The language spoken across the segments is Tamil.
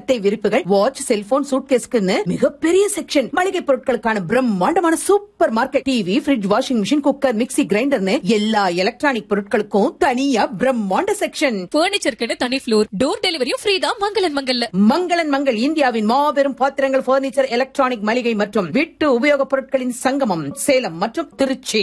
மெத்தை விரிப்புகள் வாட்ச் செல்போன் சூட்கேஸ்க்குன்னு மிகப்பெரிய செக்ஷன் மளிகை பொருட்களுக்கான பிரம்மாண்டமான super market TV fridge washing machine cooker mixie கிரைண்டர்னு எல்லா எலக்ட்ரானிக் பொருட்களுக்கும் தனியா பிரம்மாண்ட செக்ஷன் பர்னிச்சருக்குன்னு தனி ஃப்ளோர் டோர் டெலிவரியும் ஃப்ரீ தான் மங்களன் மங்கல்ல மங்களன் மங்கள் இந்தியாவின் மாபெரும் பாத்திரங்கள் பர்னிச்சர் எலக்ட்ரானிக் மளிகை மற்றும் வீட்டு உபயோகப் பொருட்களின் சங்கமம் சேலம் மற்றும் திருச்சி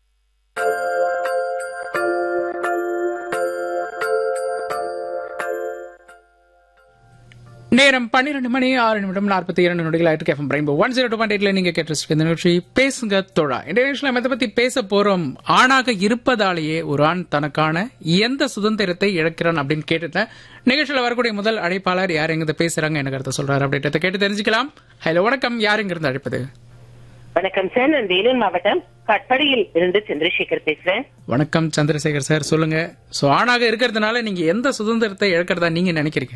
நேரம் பன்னிரண்டு மணி ஆறு நிமிடம் நாற்பத்தி இரண்டு நொடிகள் ஆயிட்டு FM rainbow one zero two point எயிட்ல நீங்க கேட்டு இந்த நிகழ்ச்சி பேசுங்க தோழா இந்த நிகழ்ச்சியில் நம்ம எதை பத்தி பேச போறோம் ஆணாக இருப்பதாலேயே ஒரு ஆண் தனக்கான எந்த சுதந்திரத்தை இழக்கிறான் அப்படின்னு கேட்டுட்டேன் நிகழ்ச்சியில் வரக்கூடிய முதல் அழைப்பாளர் யார் எங்க பேசுறாங்க என்ன கருத்தை சொல்றாரு அப்படின்றத கேட்டு தெரிஞ்சுக்கலாம் ஹலோ வணக்கம் யார் எங்க இருந்து அழைப்பது வணக்கம் சார் நான் வேலூர் மாவட்டம் கட்படியில் இருந்து சந்திரசேகர் பேசுறேன் வணக்கம் சந்திரசேகர் சார் சொல்லுங்க சோ ஆணாக இருக்கிறதுனால நீங்க எந்த சுதந்திரத்தை இழக்கிறதா நீங்க நினைக்கிறீங்க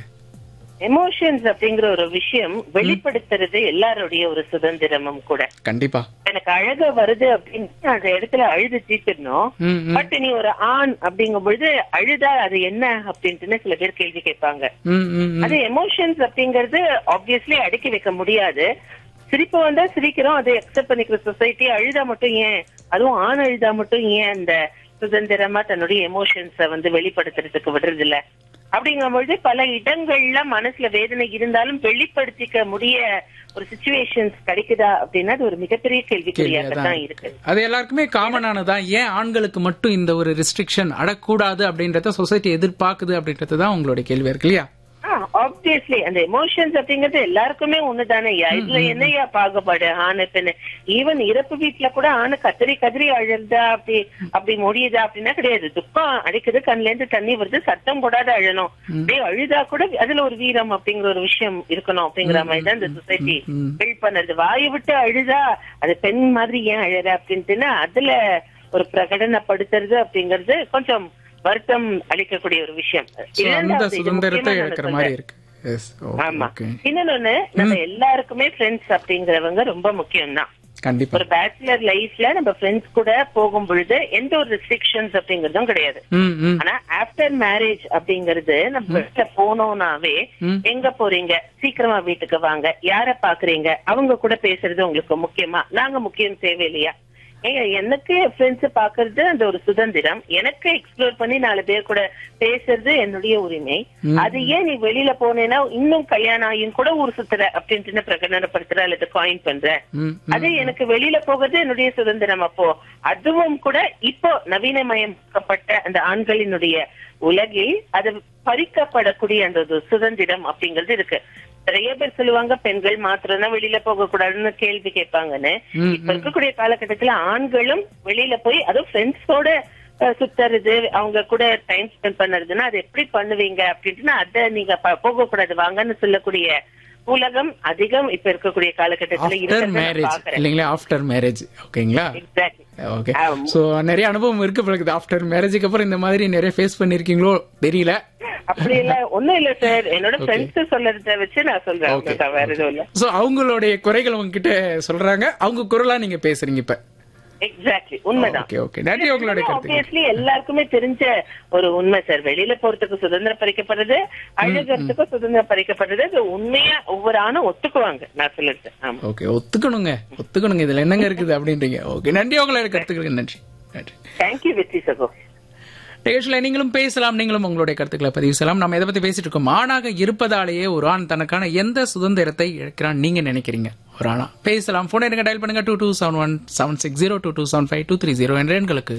எமோஷன்ஸ் அப்படிங்கிற ஒரு விஷயம் வெளிப்படுத்துறது எல்லாருடைய ஒரு சுதந்திரமும் கூட கண்டிப்பா எனக்கு அழக வருது அப்படின்னு அந்த இடத்துல அழுது தீர்த்திடணும் ம், ம். பட் நீ ஒரு ஆண் அப்படிங்கும் பொழுது அழுதா அது என்ன அப்படின்ட்டுன்னு சில பேர் கேள்வி கேட்பாங்க ம், ம், ம். அது எமோஷன்ஸ் அப்படிங்கறது ஆப்வியஸ்லி அடக்கி வைக்க முடியாது சிரிப்பு வந்தா சிரிக்கிறோம் அதை அக்செப்ட் பண்ணிக்கிற சொசைட்டி அழுதா மட்டும் ஏன் அதுவும் ஆண் அழுதா மட்டும் ஏன் அந்த சுதந்திரமா தன்னுடைய எமோஷன்ஸ வந்து வெளிப்படுத்துறதுக்கு விடுறது இல்ல அப்படிங்கும்பொழுது பல இடங்கள்ல மனசுல வேதனை இருந்தாலும் வெளிப்படுத்திக்க முடிய ஒரு சுச்சுவேஷன்ஸ் கிடைக்குதா அப்படின்னா அது ஒரு மிகப்பெரிய கேள்விக்குறியாக கேள்வியாதான் தான் இருக்கு அது எல்லாருக்குமே காமனானதான் ஏன் ஆண்களுக்கு மட்டும் இந்த ஒரு ரெஸ்ட்ரிக்ஷன் அடக்கூடாது அப்படின்றத சொசைட்டி எதிர்பார்க்குது அப்படின்றது தான் உங்களுடைய கேள்வியா இருக்கு இல்லையா ஆப்வியஸ்லி அந்த எமோஷன்ஸ் அப்படிங்கிறது எல்லாருக்குமே ஒண்ணுதானே இதுல என்னையா பாகுபாடு ஆணு பெண்ணு ஈவன் இறப்பு வீட்டுல கூட ஆணு கத்திரி கதிரி அழுதா அப்படி அப்படி முடியுதா அப்படின்னா கிடையாது துக்கம் அடிக்குது கண்ணுல இருந்து தண்ணி வருது சத்தம் போடாத அழணும் அப்படியே அழுதா கூட அதுல ஒரு வீரம் அப்படிங்கிற ஒரு விஷயம் இருக்கணும் அப்படிங்கிற மாதிரி தான் இந்த சொசைட்டி பில்ட் பண்ணது வாயை விட்டு அழுதா அது பெண் மாதிரி ஏன் அழற அப்படின்ட்டுன்னா அதுல ஒரு பிரகடனப்படுத்துறது அப்படிங்கிறது கொஞ்சம் வருத்தம் அளிக்கக்கூடிய ஒரு விஷயம் So, அந்த இரண்டாவது, இது சுதந்திரத்தை முக்கியமா இழக்கிற நான் மாதிரி சொல்றேன். இருக்கு எஸ் ஆமா ஓகே இன்னொன்னு நம்ம எல்லாருக்குமே ஃப்ரெண்ட்ஸ் அப்படிங்கிறவங்க ரொம்ப முக்கியம் தான் கண்டிப்பா ஒரு பேச்சுலர் லைஃப்ல நம்ம ஃப்ரெண்ட்ஸ் கூட போகும் பொழுது எந்த ஒரு ரெஸ்ட்ரிக்ஷன்ஸ் அப்படிங்கறதும் கிடையாது ம் ம் ஆனா ஆஃப்டர் மேரேஜ் அப்படிங்கறது நம்ம வீட்டுல போனோம்னாவே ம். எங்க போறீங்க சீக்கிரமா வீட்டுக்கு வாங்க யார பாக்குறீங்க அவங்க கூட பேசுறது உங்களுக்கு முக்கியமா நாங்க முக்கியம் தேவையில்லையா ஏங்க எனக்கு ஃப்ரெண்ட்ஸ் பாக்குறது அந்த ஒரு சுதந்திரம் எனக்கு எக்ஸ்ப்ளோர் பண்ணி நாலு பேர் கூட பேசுறது என்னுடைய உரிமை அது ஏன் நீ வெளியில போனேன்னா இன்னும் கல்யாணம் ஆகியும் கூட ஊர் சுத்துற அப்படின்ட்டு பிரகடனப்படுத்துற அல்லது காயின் பண்ற ம் அது எனக்கு வெளியில போகிறது என்னுடைய சுதந்திரம் அப்போ அதுவும் கூட இப்போ நவீனமயமாக்கப்பட்ட அந்த ஆண்களினுடைய உலகில் அது பறிக்கப்படக்கூடிய அந்த ஒரு சுதந்திரம் அப்படிங்கிறது இருக்கு நிறைய பேர் சொல்லுவாங்க பெண்கள் மாத்திரம் தான் வெளியில போக கூடாதுன்னு கேள்வி கேட்பாங்கன்னு ம், இப்ப இருக்கக்கூடிய காலகட்டத்துல ஆண்களும் வெளியில போய் அதுவும் ஃப்ரெண்ட்ஸோட சுத்துறது அவங்க கூட டைம் ஸ்பெண்ட் பண்ணுறதுன்னா அது எப்படி பண்ணுவீங்க அப்படின்ட்டு அதை நீங்க ப- போக கூடாது வாங்கன்னு சொல்லக்கூடிய உலகம் அதிகம் இப்ப இருக்கக்கூடிய காலகட்டத்துல ஆஃப்டர் இருக்கிறத நான் மேரேஜ் பாக்குறேன் இல்லைங்களா ஆஃப்டர் மேரேஜ் ஓகேங்களா எக்ஸாக்ட்லி ஓகே ஆமா. சோ நிறைய அனுபவம் இருக்கு பிறகு ஆஃப்டர் மேரேஜுக்கு அப்புறம் இந்த மாதிரி நிறைய ஃபேஸ் பண்ணிருக்கீங்களோ தெரியல அப்படி இல்ல ஒண்ணும் இல்ல சார் என்னோட ஃப்ரெண்ட்ஸ் சொல்றத வச்சு நான் சொல்றேன் Okay. அவ்வளவுதான், வேற எதுவும் இல்ல சோ அவங்களுடைய குறைகள் உங்ககிட்ட சொல்றாங்க அவங்க குரலா நீங்க பேசுறீங்க இப்ப எக்ஸாக்ட்லி உண்மைதான் ஓகே ஓகே நன்றி உங்களுடைய கருத்து ஆப்வியஸ்லி எல்லாருக்குமே தெரிஞ்ச ஒரு உண்மை சார் வெளியில போறதுக்கு சுதந்திரம் பறிக்கப்படுறது அழுகிறதுக்கு சுதந்திரம் பறிக்கப்படுறது அது உண்மையா ஒவ்வொரு ஆணும் ஒத்துக்குவாங்க நான் சொல்லுறது ஆமா ஓகே ஒத்துக்கணுங்க ஒத்துக்கணுங்க இதுல என்னங்க இருக்குது அப்படின்றீங்க ஓகே நன்றி உங்களுடைய கருத்துக்களுக்கு நன்றி நன்றி தேங்க்யூ வெற்றி சகோ நிகழ்ச்சியில நீங்களும் பேசலாம் நீங்களும் உங்களுடைய கருத்துக்களை பதிவு செய்யலாம் நம்ம எதை பத்தி பேசிட்டு இருக்கோம் ஆணாக இருப்பதாலேயே ஒரு ஆண் தனக்கான எந்த சுதந்திரத்தை இழக்கிறான் நீங்க நினைக்கிறீங்க ஒரு ஆணா பேசலாம் போன் எடுங்க டயல் பண்ணுங்க two two seven one seven six zero two two seven five two three zero என்ற எண்களுக்கு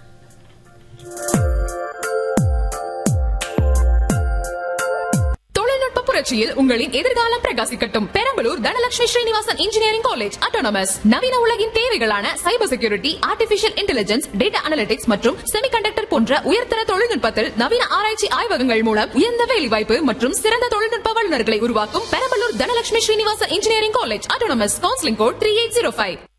தொழில்நுட்ப புரட்சியில் உங்களின் எதிர்காலம் பிரகாசிக்கட்டும் Perambalur Dhanalakshmi Srinivasan engineering college autonomous நவீன உலகின் தேவைகளான cyber security artificial intelligence data analytics மற்றும் செமிகண்டக்டர் போன்ற உயர்தர தொழில்நுட்பத்தில் நவீன ஆராய்ச்சி ஆய்வகங்கள் மூலம் உயர்ந்த வேலைவாய்ப்பு மற்றும் சிறந்த தொழில்நுட்ப வல்லுநர்களை உருவாக்கும் Perambalur Dhanalakshmi Srinivasan engineering college autonomous counselling code three eight zero five